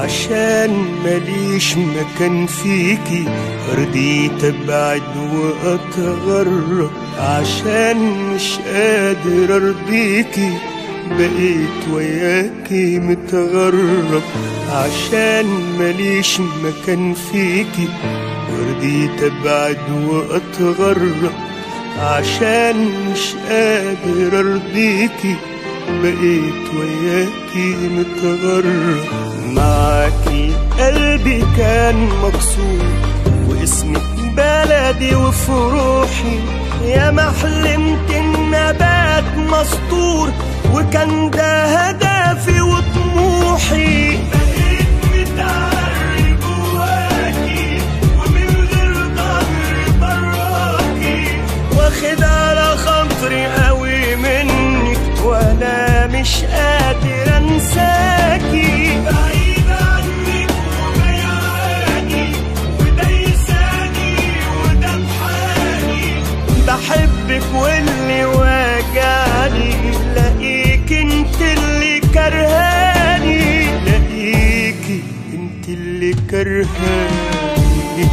عشان ماليش مكان فيكي رضيت ابعد واتغرب عشان مش قادر ارضيكي بقيت وياكي متغرب عشان ماليش مكان فيكي ورضيت ابعد واتغرب عشان مش قادر ارضيكي بقيت وياكي متغرب معاكي قلبي كان مكسور واسمك بلدي وفي روحي يا ما حلمت ان ابات مسطور وكان ده هدفي وطموحي بقيت متعري جواكي ومن غير ضهر براكي واخد على خاطري قوي منك وانا مش قادر انساكي بعيد عنك وبيعاني وده يساني وده بحالي بحبك واللي واجعني لاقيك انت اللي كرهاني لاقيكي انت اللي كرهاني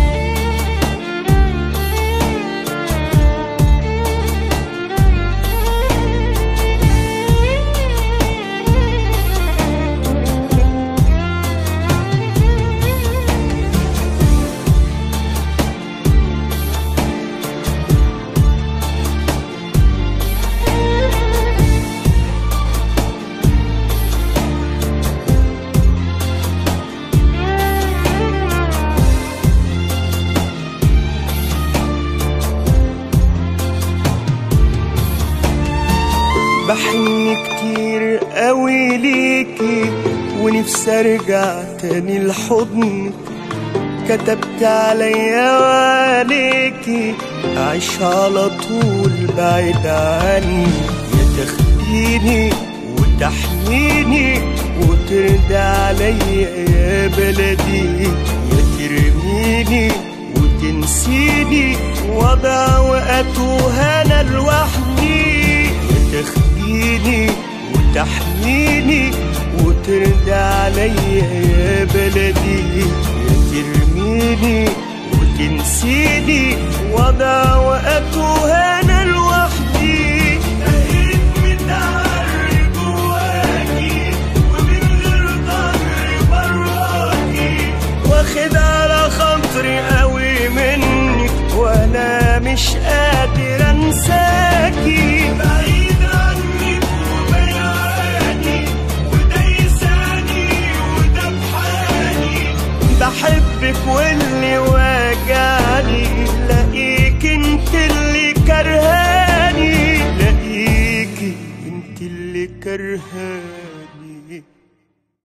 بحن كتير قوي ليكي ونفسي ارجع تاني لحضنك كتبت عليا وعليكي عيش على طول بعيد عني يا تاخديني وتحميني وترضى عليا يا بلدي يا ترميني وتنسيني وضع وقته انا لوحدي يا تاخديني وتحميني وترضى عليا يا بلدي يا ترميني وتنسيني وضع وقته انا لوحدي بقيت متعري جواكي ومن غير ضهر براكي واخد على خاطري قوي منك وانا مش قادر انساكي بعيد عنك وبيعاني وده يساني وده بحالي بحبك واللي واجعني لاقيك انت اللي كرهاني لاقيكي انت اللي كرهاني